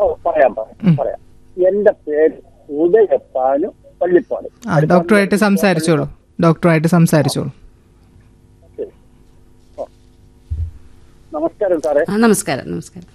ഓ പറയാം പറയാം പറയാം എന്റെ പേര് ഉദയപ്പാനു പള്ളിപ്പാട് ആ ഡോക്ടറുമായിട്ട് സംസാരിച്ചോളൂ ഡോക്ടറുമായിട്ട് സംസാരിച്ചോളൂ ശരി. ഓ. നമസ്കാരം സാറേ ആ നമസ്കാരം നമസ്കാരം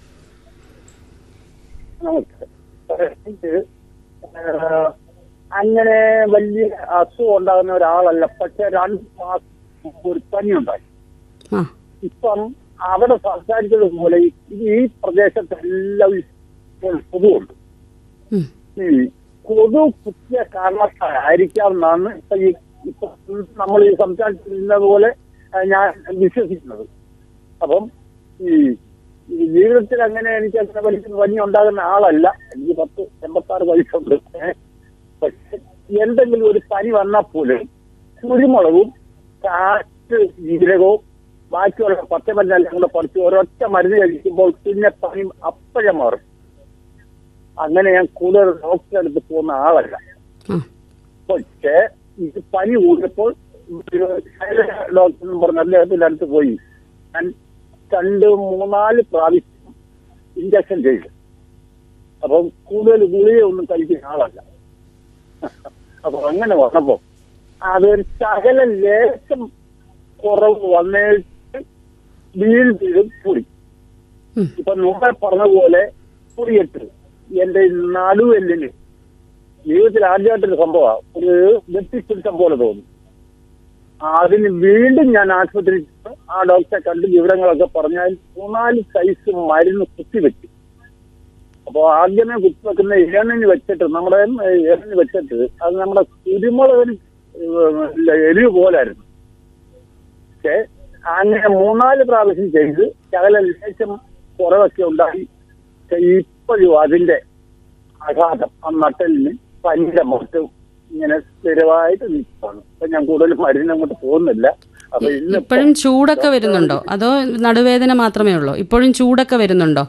നമസ്കാരം സാറേ എനിക്ക് ആ, അങ്ങനെ വലിയ അസുഖം ഉണ്ടാകുന്ന ഒരാളല്ല പക്ഷെ രണ്ട് മാസം മുമ്പ് ഒരു പനി ഉണ്ടായി ആ ഇപ്പം അവിടെ സംസാരിച്ചത് പോലെ ഈ- ഈ പ്രദേശത്തെല്ലാം ഇപ്പോൾ കൊതുകുണ്ട് ഉം. ഈ കൊതു കുത്തിയ കാരണത്തായിരിക്കാം എന്നാണ് ഇപ്പൊ ഈ ഇപ്പൊ നമ്മൾ ഈ സംസാരിച്ചിരുന്നത് പോലെ ആ, ഞാൻ വിശ്വസിക്കുന്നത് അപ്പം ഈ ഈ ജീവിതത്തിൽ അങ്ങനെ എനിക്ക് അങ്ങനെ വലിയ പനി ഉണ്ടാകുന്ന ആളല്ല എനിക്ക് പത്ത് എൺപത്തി ആറ് വയസ്സുണ്ട് ഏ. പക്ഷെ എന്തെങ്കിലും ഒരു പനി വന്നാൽ പോലും കുരുമുളകും കാറ്റ് ജീരകവും ബാക്കിയുള്ള പച്ചമരുന്നെല്ലാം കൂടെ പറിച്ച് ഒരൊറ്റ മരുന്ന് കഴിക്കുമ്പോൾ പിന്നെ പനി അപ്പോഴേ മാറും അങ്ങനെ ഞാൻ കൂടുതൽ ഡോക്ടറെ അടുത്ത് പോകുന്ന ആളല്ല ആ പക്ഷേ ഇത് പനി കൂടിയപ്പോൾ ഒരു ശൈലജ ഡോക്ടർ എന്ന് പറഞ്ഞ അദ്ദേഹത്തിന്റെ അടുത്ത് പോയി ഞാൻ രണ്ട് മൂന്നാല് പ്രാവശ്യം ഇഞ്ചക്ഷൻ ചെയ്തു അപ്പം കൂടുതൽ ഗുളികയൊന്നും കഴിക്കുന്ന ആളല്ല അപ്പൊ അങ്ങനെ വന്നപ്പോ അതൊരു ശകല ലേശം കുറവ് വന്നിട്ട് വീണ്ടും കൂടി ഉം. ഇപ്പൊ മുമ്പേ പറഞ്ഞ പോലെ കൂടിയിട്ട് എന്റെ നടുവെല്ലിന് ജീവിതത്തിൽ ആദ്യമായിട്ടൊരു സംഭവമാണ് ഒരു വ്യക്തിപ്പിടുത്തം പോലെ തോന്നി അതിന് വീണ്ടും ഞാൻ ആശുപത്രിയിൽ ചെന്ന് ആ ഡോക്ടറെ കണ്ട് വിവരങ്ങളൊക്കെ പറഞ്ഞാൽ മൂന്നാല് സൈസ് മരുന്ന് കുത്തിവെച്ചു അപ്പോൾ ആദ്യമേ കുത്തിവെക്കുന്ന ഇലണിന് വെച്ചിട്ട് നമ്മുടെ ഇലണിന് വെച്ചിട്ട് അത് നമ്മുടെ കുരുമുളകിന് എരിവ് പോലായിരുന്നു പക്ഷേ അങ്ങനെ മൂന്നാല് പ്രാവശ്യം ചെയ്ത് ശകല ലേശം കുറവൊക്കെ ഉണ്ടായി പക്ഷേ ഇപ്പോഴും അതിന്റെ ആഘാതം ആ നട്ടലിന് പനിയുടെ മുഖത്ത് ഇങ്ങനെ സ്ഥിരമായിട്ട് നിൽക്കുകയാണ് അപ്പൊ ഞാൻ കൂടുതൽ മരുന്നങ്ങോട്ട് പോകുന്നില്ല അപ്പൊ ഇന്ന് ഇപ്പോഴും ചൂടൊക്കെ വരുന്നുണ്ടോ അതോ നടുവേദന മാത്രമേ ഉള്ളൂ ഇപ്പോഴും ചൂടൊക്കെ വരുന്നുണ്ടോ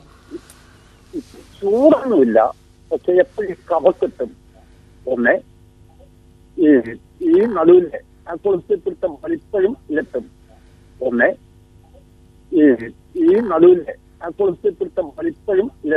ചൂടൊന്നുമില്ല പക്ഷെ എപ്പോഴും കഫക്കെട്ടും ഒന്ന് ഈ ഈ നടുവിന്റെ ആ കൊളുത്തിപ്പിടുത്തം ഇപ്പോഴും ഇലട്ടും ഒന്ന് ഈ ഈ നടുവിന്റെ ആ കൊളുത്തിപ്പിടുത്തം ഇപ്പോഴും ഇല